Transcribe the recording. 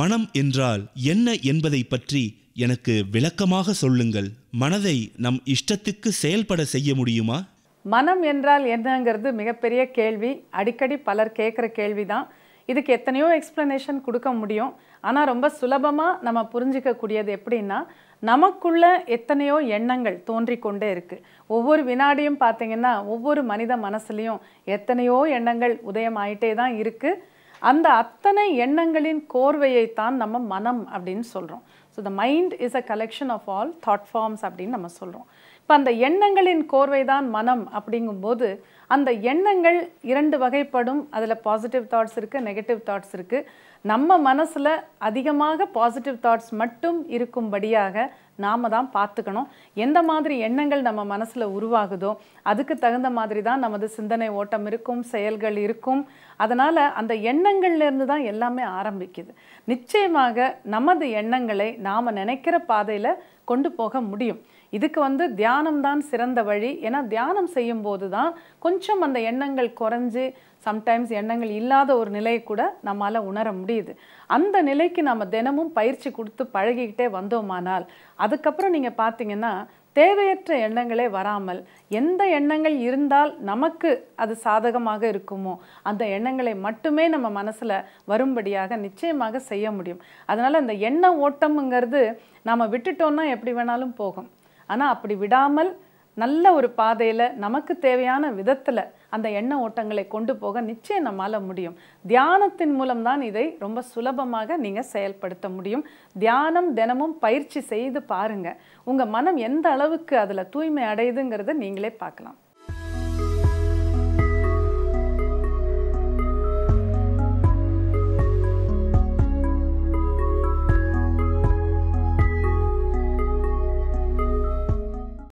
மனம் என்றால் என்ன என்பதை பற்றி எனக்கு விளக்கமாக சொல்லுங்கள் மனதை நம் இஷ்டத்துக்கு செயல்பட செய்ய முடியுமா மனம் என்றால் என்னங்கிறது மிகப்பெரிய கேள்வி அடிக்கடி பலர் கேட்குற கேள்வி தான் இதுக்கு எத்தனையோ எக்ஸ்ப்ளனேஷன் கொடுக்க முடியும் ஆனால் ரொம்ப சுலபமாக நம்ம புரிஞ்சிக்கக்கூடியது எப்படின்னா நமக்குள்ள எத்தனையோ எண்ணங்கள் தோன்றிக் கொண்டே இருக்கு ஒவ்வொரு வினாடியும் பார்த்தீங்கன்னா ஒவ்வொரு மனித மனசுலையும் எத்தனையோ எண்ணங்கள் உதயமாயிட்டே தான் இருக்கு அந்த அத்தனை எண்ணங்களின் கோர்வையைத்தான் நம்ம மனம் அப்படின்னு சொல்கிறோம் so the mind is a collection of all thought forms அப்படின்னு நம்ம சொல்கிறோம் இப்போ அந்த எண்ணங்களின் கோர்வை தான் மனம் அப்படிங்கும்போது அந்த எண்ணங்கள் இரண்டு வகைப்படும் அதில் பாசிட்டிவ் தாட்ஸ் இருக்குது நெகட்டிவ் தாட்ஸ் இருக்குது நம்ம மனசில் அதிகமாக பாசிட்டிவ் தாட்ஸ் மட்டும் இருக்கும்படியாக நாம தான் பார்த்துக்கணும் எந்த மாதிரி எண்ணங்கள் நம்ம மனசில் உருவாகுதோ அதுக்கு தகுந்த மாதிரி தான் நமது சிந்தனை ஓட்டம் இருக்கும் செயல்கள் இருக்கும் அதனால் அந்த எண்ணங்கள்லேருந்து தான் எல்லாமே ஆரம்பிக்குது நிச்சயமாக நமது எண்ணங்களை நாம் நினைக்கிற பாதையில் கொண்டு போக முடியும் இதுக்கு வந்து தியானம் தான் சிறந்த வழி ஏன்னா தியானம் செய்யும்போது தான் கொஞ்சம் அந்த எண்ணங்கள் குறைஞ்சு சம்டைம்ஸ் எண்ணங்கள் இல்லாத ஒரு நிலையை கூட நம்மால் உணர முடியுது அந்த நிலைக்கு நம்ம தினமும் பயிற்சி கொடுத்து பழகிக்கிட்டே வந்தோமானால் அதுக்கப்புறம் நீங்கள் பார்த்தீங்கன்னா தேவையற்ற எண்ணங்களே வராமல் எந்த எண்ணங்கள் இருந்தால் நமக்கு அது சாதகமாக இருக்குமோ அந்த எண்ணங்களை மட்டுமே நம்ம மனசில் வரும்படியாக நிச்சயமாக செய்ய முடியும் அதனால் அந்த எண்ண ஓட்டம்ங்கிறது நாம் விட்டுட்டோம்னா எப்படி வேணாலும் போகும் ஆனால் அப்படி விடாமல் நல்ல ஒரு பாதையில் நமக்கு தேவையான விதத்தில் அந்த எண்ண ஓட்டங்களை கொண்டு போக நிச்சயம் நம்மால் முடியும் தியானத்தின் மூலம்தான் இதை ரொம்ப சுலபமாக நீங்கள் செயல்படுத்த முடியும் தியானம் தினமும் பயிற்சி செய்து பாருங்க உங்கள் மனம் எந்த அளவுக்கு அதில் தூய்மை அடையுதுங்கிறத நீங்களே பார்க்கலாம்